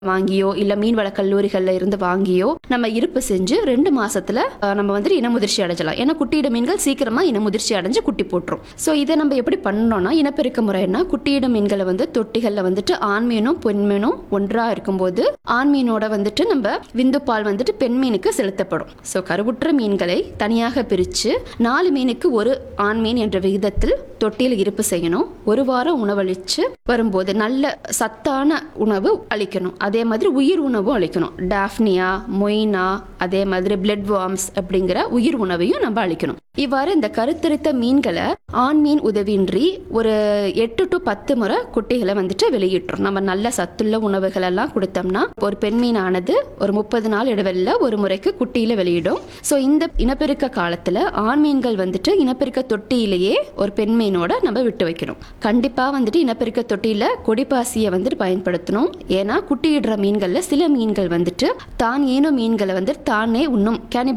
வாங்கியோ இல்ல மீன்வள கல்லூரிகள்ல இருந்து வாங்கியோ நம்ம இருப்பு செஞ்சு ரெண்டு மாசத்துல அஹ், நம்ம வந்துட்டு இனமுதிர்ச்சி அடைஞ்சலாம் ஏன்னா குட்டியிட மீன்கள் சீக்கிரமா இனமுதிர்ச்சி அடைஞ்சு குட்டி போட்டுரும் ஸோ இதை நம்ம எப்படி பண்ணோம்னா இனப்பெருக்க முறைன்னா குட்டியிட மீன்களை வந்து தொட்டிகள்ல வந்துட்டு ஆண் மீனும் பெண் மீனும் ஒன்றா இருக்கும்போது ஆண் மீனோட வந்துட்டு நம்ம விந்து பால் வந்துட்டு பெண் மீனுக்கு செலுத்தப்படும் ஸோ கருவுற்ற மீன்களை தனியாக பிரித்து நாலு மீனுக்கு ஒரு ஆண் மீன் என்ற விகிதத்தில் தொட்டியில் இருப்பு செய்யணும் ஒரு வாரம் உணவளிச்சு வரும்போது நல்ல சத்தான உணவு அளிக்கணும் அதே மாதிரி உயிர் உணவும் அளிக்கணும் டாஃப்னியா மொய்னா அதே மாதிரி பிளட் வார்ம்ஸ் அப்படிங்கிற உயிர் உணவையும் நம்ம அளிக்கணும் இவ்வாறு இந்த கருத்தரித்த மீன்களை ஆண் மீன் உதவியின்றி ஒரு எட்டு டு பத்து முறை குட்டிகளை வந்துட்டு வெளியிட்டுரும் நம்ம நல்ல சத்துள்ள உணவுகள் எல்லாம் கொடுத்தோம்னா ஒரு பெண் மீனானது ஒரு முப்பது நாள் இடைவெளியில் ஒரு முறைக்கு குட்டியில வெளியிடும் ஸோ இந்த இனப்பெருக்க காலத்துல ஆண் மீன்கள் வந்துட்டு இனப்பெருக்க தொட்டியிலேயே ஒரு பெண் மீனோட நம்ம விட்டு வைக்கணும் கண்டிப்பா வந்துட்டு இனப்பெருக்க தொட்டியில கொடிப்பாசியை வந்துட்டு பயன்படுத்தணும் ஏன்னா குட்டியிடுற மீன்கள்ல சில மீன்கள் வந்துட்டு தான் ஏனோ மீன்களை வந்துட்டு தானே இன்னும்